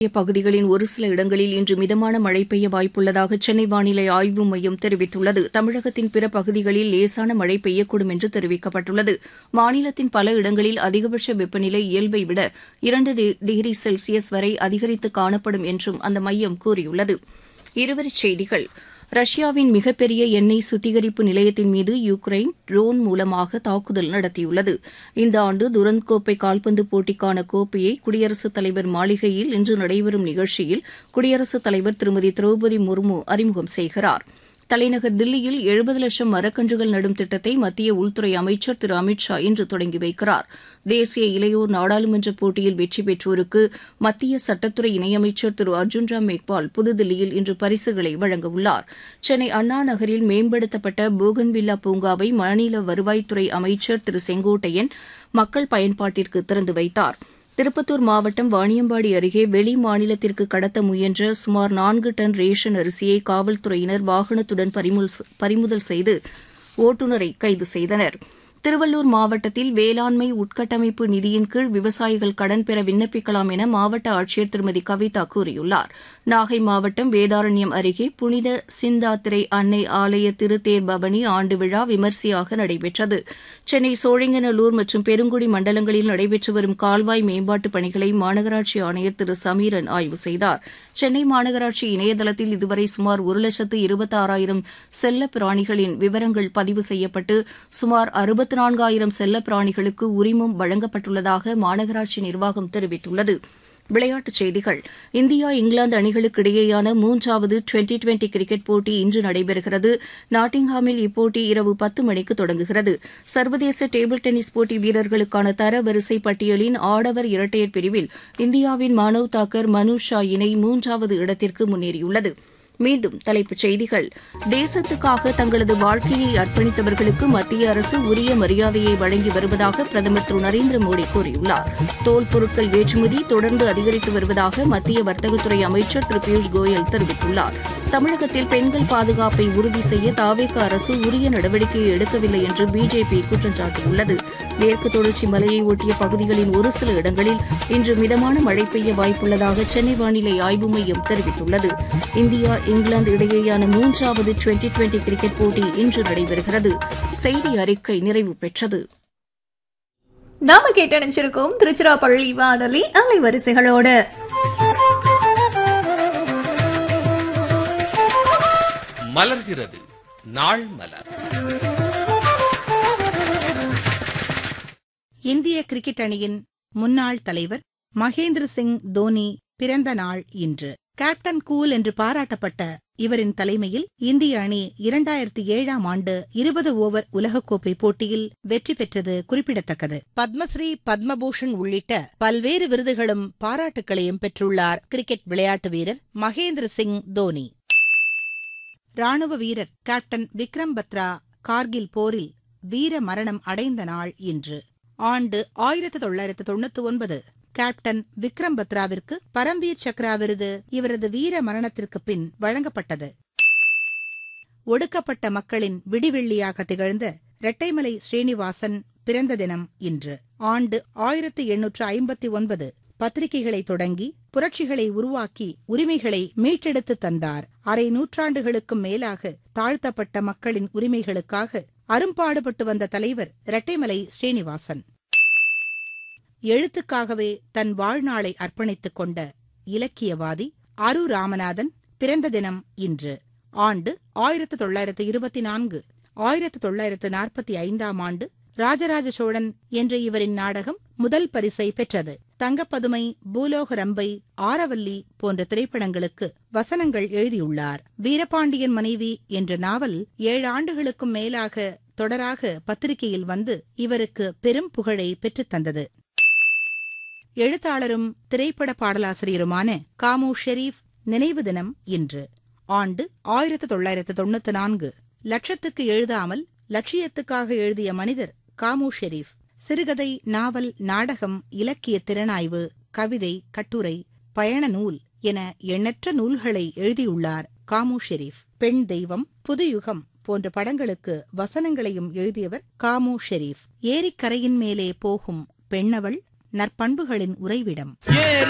பகுதிகளின் ஒரு சில இடங்களில் இன்று மிதமான மழை பெய்ய வாய்ப்புள்ளதாக சென்னை வானிலை ஆய்வு மையம் தெரிவித்துள்ளது தமிழகத்தின் பிற பகுதிகளில் லேசான மழை பெய்யக்கூடும் என்று தெரிவிக்கப்பட்டுள்ளது மாநிலத்தின் பல இடங்களில் அதிகபட்ச வெப்பநிலை இயல்பை விட இரண்டு டிகிரி செல்சியஸ் வரை அதிகரித்து காணப்படும் என்றும் அந்த மையம் கூறியுள்ளது இருவரிச் செய்திகள் ரஷ்யாவின் மிகப்பெரிய எண்ணெய் சுத்திகரிப்பு நிலையத்தின் மீது யுக்ரைன் ட்ரோன் மூலமாக தாக்குதல் நடத்தியுள்ளது இந்த ஆண்டு துரந்த் கோப்பை கால்பந்து போட்டிக்கான கோப்பையை குடியரசுத் தலைவர் மாளிகையில் இன்று நடைபெறும் நிகழ்ச்சியில் குடியரசுத் தலைவர் திருமதி திரௌபதி முர்மு அறிமுகம் செய்கிறார் தலைநகர் தில்லியில் எழுபது லட்சம் மரக்கன்றுகள் நடும் திட்டத்தை மத்திய உள்துறை அமைச்சர் திரு அமித் ஷா இன்று தொடங்கி வைக்கிறார் தேசிய இளையோர் நாடாளுமன்ற போட்டியில் வெற்றி பெற்றோருக்கு மத்திய சட்டத்துறை இணையமைச்சர் திரு அர்ஜுன் ராம் மேக்வால் புதுதில்லியில் இன்று பரிசுகளை வழங்கவுள்ளார் சென்னை அண்ணா நகரில் மேம்படுத்தப்பட்ட போகன்வில்லா பூங்காவை மாநில வருவாய்த்துறை அமைச்சர் திரு செங்கோட்டையன் மக்கள் பயன்பாட்டிற்கு திறந்து வைத்தார் திருப்பத்தூர் மாவட்டம் வாணியம்பாடி அருகே வெளி மாநிலத்திற்கு கடத்த முயன்ற சுமார் நான்கு டன் ரேஷன் அரிசியை காவல்துறையினர் வாகனத்துடன் பறிமுதல் செய்து ஓட்டுநரை கைது செய்தனர் திருவள்ளூர் மாவட்டத்தில் வேளாண்மை உட்கட்டமைப்பு நிதியின் கீழ் விவசாயிகள் கடன் பெற விண்ணப்பிக்கலாம் என மாவட்ட ஆட்சியர் திருமதி கவிதா கூறியுள்ளார் நாகை மாவட்டம் வேதாரண்யம் அருகே புனித சிந்தாத்திரை அன்னை ஆலய திருத்தேர் பவனி ஆண்டு விழா விமரிசையாக நடைபெற்றது சென்னை சோழிங்கநல்லூர் மற்றும் பெருங்குடி மண்டலங்களில் நடைபெற்று வரும் கால்வாய் மேம்பாட்டுப் பணிகளை மாநகராட்சி ஆணையர் திரு சமீரன் ஆய்வு செய்தார் சென்னை மாநகராட்சி இணையதளத்தில் இதுவரை சுமார் ஒரு லட்சத்து இருபத்தாறாயிரம் செல்ல பிராணிகளின் விவரங்கள் பதிவு செய்யப்பட்டு சுமார் அறுபத்து நான்காயிரம் செல்ல பிராணிகளுக்கு உரிமம் வழங்கப்பட்டுள்ளதாக மாநகராட்சி நிர்வாகம் தெரிவித்துள்ளது விளையாட்டுச் செய்திகள் இந்தியா இங்கிலாந்து அணிகளுக்கு இடையேயான மூன்றாவது டுவெண்டி டுவெண்டி கிரிக்கெட் போட்டி இன்று நடைபெறுகிறது நாட்டிங்ஹாமில் இப்போட்டி இரவு பத்து மணிக்கு தொடங்குகிறது சர்வதேச டேபிள் டென்னிஸ் போட்டி வீரர்களுக்கான தரவரிசை பட்டியலின் ஆடவர் இரட்டையர் பிரிவில் இந்தியாவின் மானவ் தாக்கர் மனு ஷா இணை மூன்றாவது இடத்திற்கு முன்னேறியுள்ளது மீண்டும் தலைப்புச் செய்திகள் தேசத்துக்காக தங்களது வாழ்க்கையை அர்ப்பணித்தவர்களுக்கு மத்திய அரசு உரிய மரியாதையை வழங்கி வருவதாக பிரதமர் திரு நரேந்திர மோடி கூறியுள்ளார் தோல் பொருட்கள் ஏற்றுமதி தொடர்ந்து அதிகரித்து வருவதாக மத்திய வர்த்தகத்துறை அமைச்சர் திரு பியூஷ் கோயல் தெரிவித்துள்ளார் தமிழகத்தில் பெண்கள் பாதுகாப்பை உறுதி செய்ய தாவேக அரசு உரிய நடவடிக்கையை எடுக்கவில்லை என்று பிஜேபி குற்றம் சாட்டியுள்ளது மேற்கு தொடர்ச்சி மலையை ஒட்டிய பகுதிகளின் ஒரு சில இடங்களில் இன்று மிதமான மழை பெய்ய வாய்ப்புள்ளதாக சென்னை வானிலை ஆய்வு மையம் தெரிவித்துள்ளது இந்தியா இங்கிலாந்து இடையேயான மூன்றாவது டுவெண்டி டுவெண்டி கிரிக்கெட் போட்டி இன்று நடைபெறுகிறது செய்தி அறிக்கை நிறைவு பெற்றது நாம கேட்டணிச்சிருக்கோம் திருச்சிராப்பள்ளி வானொலி அலைவரிசைகளோடு மலர்கிறது நாள் மலர் இந்திய கிரிக்கெட் அணியின் முன்னாள் தலைவர் மகேந்திர சிங் தோனி பிறந்த நாள் இன்று கேப்டன் கூல் என்று பாராட்டப்பட்ட இவரின் தலைமையில் இந்திய அணி இரண்டாயிரத்தி ஏழாம் ஆண்டு இருபது ஓவர் உலகக்கோப்பை போட்டியில் வெற்றி பெற்றது குறிப்பிடத்தக்கது பத்மஸ்ரீ பத்மபூஷன் உள்ளிட்ட பல்வேறு விருதுகளும் பாராட்டுக்களையும் பெற்றுள்ளார் கிரிக்கெட் விளையாட்டு வீரர் மகேந்திர சிங் தோனி ராணுவ வீரர் கேப்டன் விக்ரம் பத்ரா கார்கில் போரில் வீர மரணம் அடைந்த நாள் இன்று ஆண்டு ஆயிரத்து தொள்ளாயிரத்து தொண்ணூத்தி ஒன்பது கேப்டன் விக்ரம் பத்ராவிற்கு பரம்வீர் சக்ரா விருது இவரது வீர மரணத்திற்கு பின் வழங்கப்பட்டது ஒடுக்கப்பட்ட மக்களின் விடிவெள்ளியாக திகழ்ந்த இரட்டைமலை ஸ்ரீனிவாசன் பிறந்த தினம் இன்று ஆண்டு ஆயிரத்து எண்ணூற்று ஐம்பத்தி ஒன்பது பத்திரிகைகளை தொடங்கி புரட்சிகளை உருவாக்கி உரிமைகளை மீட்டெடுத்து தந்தார் அரை நூற்றாண்டுகளுக்கும் மேலாக தாழ்த்தப்பட்ட மக்களின் உரிமைகளுக்காக அரும்பாடுபட்டு வந்த தலைவர் இரட்டைமலை ஸ்ரீனிவாசன் எழுத்துக்காகவே தன் வாழ்நாளை அர்ப்பணித்துக் கொண்ட இலக்கியவாதி அரு ராமநாதன் பிறந்த தினம் இன்று ஆண்டு ஆயிரத்து தொள்ளாயிரத்து இருபத்தி நான்கு ஆயிரத்து தொள்ளாயிரத்து நாற்பத்தி ஐந்தாம் ஆண்டு ராஜராஜ சோழன் என்ற இவரின் நாடகம் முதல் பரிசை பெற்றது தங்கப்பதுமை பூலோக ரம்பை ஆரவல்லி போன்ற திரைப்படங்களுக்கு வசனங்கள் எழுதியுள்ளார் வீரபாண்டியன் மனைவி என்ற நாவல் ஏழு ஆண்டுகளுக்கும் மேலாக தொடராக பத்திரிகையில் வந்து இவருக்கு பெரும் புகழை பெற்றுத் தந்தது எழுத்தாளரும் திரைப்பட பாடலாசிரியருமான காமு ஷெரீப் நினைவு தினம் இன்று ஆண்டு ஆயிரத்து தொள்ளாயிரத்து தொண்ணூத்தி நான்கு லட்சத்துக்கு எழுதாமல் லட்சியத்துக்காக எழுதிய மனிதர் காமு ஷெரீப் சிறுகதை நாவல் நாடகம் இலக்கிய திறனாய்வு கவிதை கட்டுரை பயண நூல் என எண்ணற்ற நூல்களை எழுதியுள்ளார் காமு ஷெரீப் பெண் தெய்வம் புதுயுகம் போன்ற படங்களுக்கு வசனங்களையும் எழுதியவர் காமு ஷெரீப் ஏரிக்கரையின் மேலே போகும் பெண்ணவள் நற்பண்புகளின் உறைவிடம் ஏரி